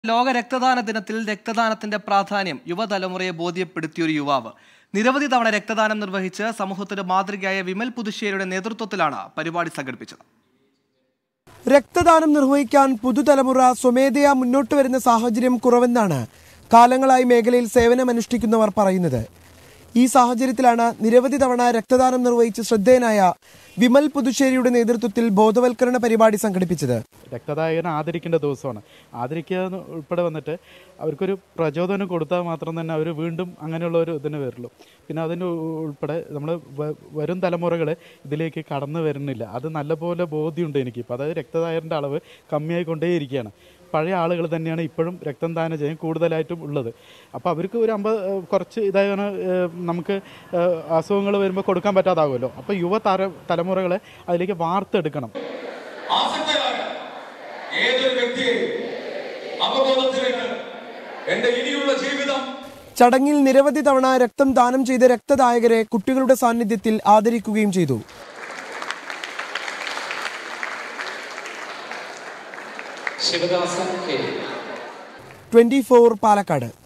ലോക രക്തദാന ദിനത്തിൽ രക്തദാനത്തിന്റെ പ്രാധാന്യം യുവതലമുറയെ ബോധ്യപ്പെടുത്തിയ ഒരു യുവാവ് നിരവധി തവണ രക്തദാനം നിർവഹിച്ച് സമൂഹത്തിന് മാതൃകയായ വിമൽ പുതുശ്ശേരിയുടെ നേതൃത്വത്തിലാണ് പരിപാടി സംഘടിപ്പിച്ചത് രക്തദാനം നിർവഹിക്കാൻ പുതുതലമുറ സ്വമേധയാ മുന്നോട്ട് വരുന്ന സാഹചര്യം കുറവെന്നാണ് കാലങ്ങളായി മേഖലയിൽ സേവനമനുഷ്ഠിക്കുന്നവർ പറയുന്നത് ഈ സാഹചര്യത്തിലാണ് നിരവധി തവണ രക്തദാനം നിർവഹിച്ച് ശ്രദ്ധേയനായ വിമൽ പുതുശ്ശേരിയുടെ നേതൃത്വത്തിൽ ബോധവൽക്കരണ പരിപാടി സംഘടിപ്പിച്ചത് രക്തദായകനെ ആദരിക്കേണ്ട ദിവസമാണ് ആദരിക്കുക എന്ന് ഉൾപ്പെടെ വന്നിട്ട് അവർക്കൊരു പ്രചോദനം കൊടുത്താൽ മാത്രം തന്നെ അവർ വീണ്ടും അങ്ങനെയുള്ള ഒരു ഇതിന് വരുള്ളൂ പിന്നെ അതിന് ഉൾപ്പെടെ നമ്മൾ വരും തലമുറകൾ ഇതിലേക്ക് കടന്നു വരുന്നില്ല അത് നല്ലപോലെ ബോധ്യമുണ്ട് എനിക്ക് ഇപ്പോൾ അതായത് രക്തദായകൻ്റെ അളവ് കമ്മിയായിക്കൊണ്ടേയിരിക്കുകയാണ് പഴയ ആളുകൾ തന്നെയാണ് ഇപ്പോഴും രക്തം ദാനം ചെയ്യാൻ കൂടുതലായിട്ടും ഉള്ളത് അപ്പോൾ അവർക്ക് ഒരു അമ്പത് ഏഹ്, കുറച്ച് ഇതായാണ് ഏഹ്, നമുക്ക് അസുഖങ്ങൾ വരുമ്പോൾ കൊടുക്കാൻ പറ്റാതാകുമല്ലോ അപ്പോൾ യുവ തല തലമുറകളെ അതിലേക്ക് വാർത്തെടുക്കണം ആസക്തരായ ഏതൊരു വ്യക്തിയെ അവബോധത്തിലേക്ക് എന്റെ ഇനിയുള്ള ജീവിതം ചടങ്ങിൽ നിരവധി തവണ രക്തം ദാനം ചെയ്ത രക്തദായകരെ കുട്ടികളുടെ സാന്നിധ്യത്തിൽ ആദരിക്കുകയും ചെയ്തു ശിവദാസൻ കെ ട്വന്റി പാലക്കാട്